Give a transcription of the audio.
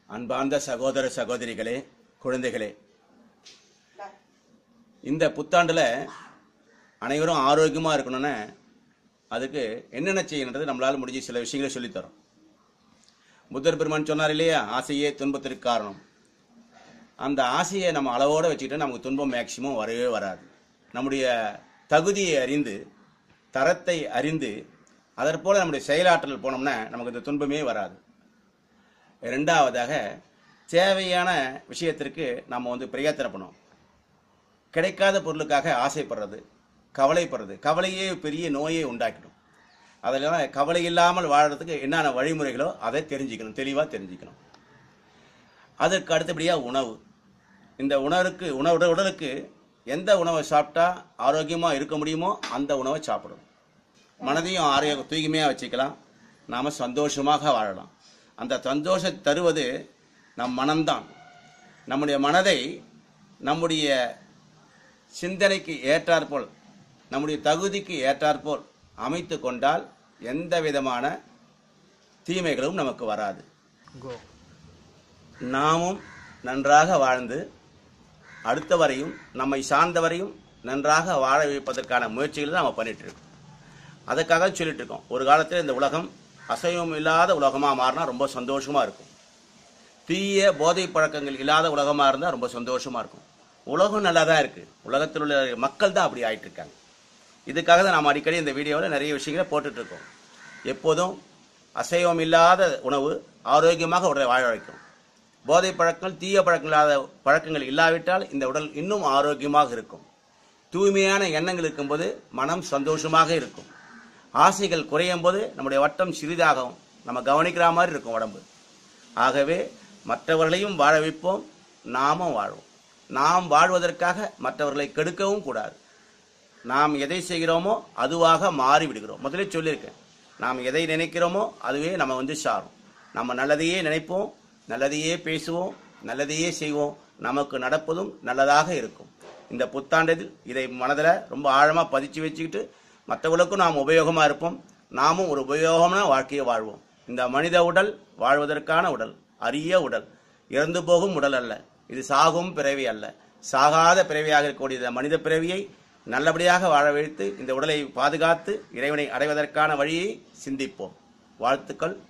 அன்பார்ந்த சகோதர சகோதரிகளே குழந்தைகளே இந்த புத்தாண்டுல அனைவரும் ஆரோக்கியமா இருக்கணும்னு அதுக்கு என்னென்ன செய்யணுன்றது நம்மளால முடிஞ்ச சில விஷயங்களை சொல்லித்தரோம் புத்தர் பெருமான் சொன்னார் இல்லையா ஆசையே துன்பத்திற்கு காரணம் அந்த ஆசையை நம்ம அளவோட வச்சுக்கிட்டு நமக்கு துன்பம் மேக்சிமம் வரவே வராது நம்முடைய தகுதியை அறிந்து தரத்தை அறிந்து அதற்போல நம்முடைய செயலாற்றல் போனோம்னா நமக்கு இந்த துன்பமே வராது ரெண்டாவதாக தேவையான விஷயத்திற்கு நம்ம வந்து பிரயத்தனப்பணும் கிடைக்காத பொருளுக்காக ஆசைப்படுறது கவலைப்படுறது கவலையே பெரிய நோயை உண்டாக்கிடும் அதனால கவலை இல்லாமல் வாழறதுக்கு என்னென்ன வழிமுறைகளோ அதை தெரிஞ்சுக்கணும் தெளிவாக தெரிஞ்சுக்கணும் அதற்கு அடுத்தபடியாக உணவு இந்த உணவுக்கு உணவு உடலுக்கு எந்த உணவை சாப்பிட்டா ஆரோக்கியமாக இருக்க முடியுமோ அந்த உணவை சாப்பிடணும் மனதையும் ஆரோக்கிய தூய்மையாக வச்சுக்கலாம் நாம் சந்தோஷமாக வாழலாம் அந்த சந்தோஷத்தை தருவது நம் மனம்தான் நம்முடைய மனதை நம்முடைய சிந்தனைக்கு ஏற்றாற்போல் நம்முடைய தகுதிக்கு ஏற்றாற்போல் அமைத்து கொண்டால் எந்த விதமான தீமைகளும் நமக்கு வராது கோ நாமும் நன்றாக வாழ்ந்து அடுத்தவரையும் நம்மை சார்ந்தவரையும் நன்றாக வாழ வைப்பதற்கான முயற்சிகளை நம்ம பண்ணிட்டு இருக்கோம் அதுக்காக சொல்லிட்டு இருக்கோம் ஒரு காலத்தில் இந்த உலகம் அசைவம் இல்லாத உலகமாக மாறினா ரொம்ப சந்தோஷமா இருக்கும் தீய போதை பழக்கங்கள் இல்லாத உலகமா இருந்தால் ரொம்ப சந்தோஷமா இருக்கும் உலகம் நல்லா தான் இருக்கு உலகத்தில் உள்ள மக்கள் தான் அப்படி ஆயிட்டு இருக்காங்க இதுக்காக தான் நாம் அடிக்கடி இந்த வீடியோவில் நிறைய விஷயங்களை போட்டுட்டு இருக்கோம் எப்போதும் அசைவம் இல்லாத உணவு ஆரோக்கியமாக உடலை வாழ வைக்கும் போதை பழக்கங்கள் தீய பழக்கங்கள் இல்லாத பழக்கங்கள் இல்லாவிட்டால் இந்த உடல் இன்னும் ஆரோக்கியமாக இருக்கும் தூய்மையான எண்ணங்கள் இருக்கும்போது மனம் சந்தோஷமாக இருக்கும் ஆசைகள் குறையும் போது நம்முடைய வட்டம் சிறிதாகும் நம்ம கவனிக்கிற மாதிரி இருக்கும் உடம்பு ஆகவே மற்றவர்களையும் வாழ வைப்போம் நாமும் வாழ்வோம் நாம் வாழ்வதற்காக மற்றவர்களை கெடுக்கவும் கூடாது நாம் எதை செய்கிறோமோ அதுவாக மாறி விடுகிறோம் முதலே சொல்லியிருக்கேன் நாம் எதை நினைக்கிறோமோ அதுவே நம்ம வந்து சாரும் நம்ம நல்லதையே நினைப்போம் நல்லதையே பேசுவோம் நல்லதையே செய்வோம் நமக்கு நடப்பதும் நல்லதாக இருக்கும் இந்த புத்தாண்டில் இதை மனதில் ரொம்ப ஆழமாக பதிச்சு வச்சுக்கிட்டு மற்றவர்களுக்கும் நாம் உபயோகமாக இருப்போம் நாமும் ஒரு உபயோகமான வாழ்க்கையை வாழ்வோம் இந்த மனித உடல் வாழ்வதற்கான உடல் அரிய உடல் இறந்து போகும் உடல் அல்ல இது சாகும் பிறவி அல்ல சாகாத பிறவியாக இருக்கக்கூடிய இந்த மனித பிறவியை நல்லபடியாக வாழ வைத்து இந்த உடலை பாதுகாத்து இறைவனை அடைவதற்கான வழியை சிந்திப்போம் வாழ்த்துக்கள்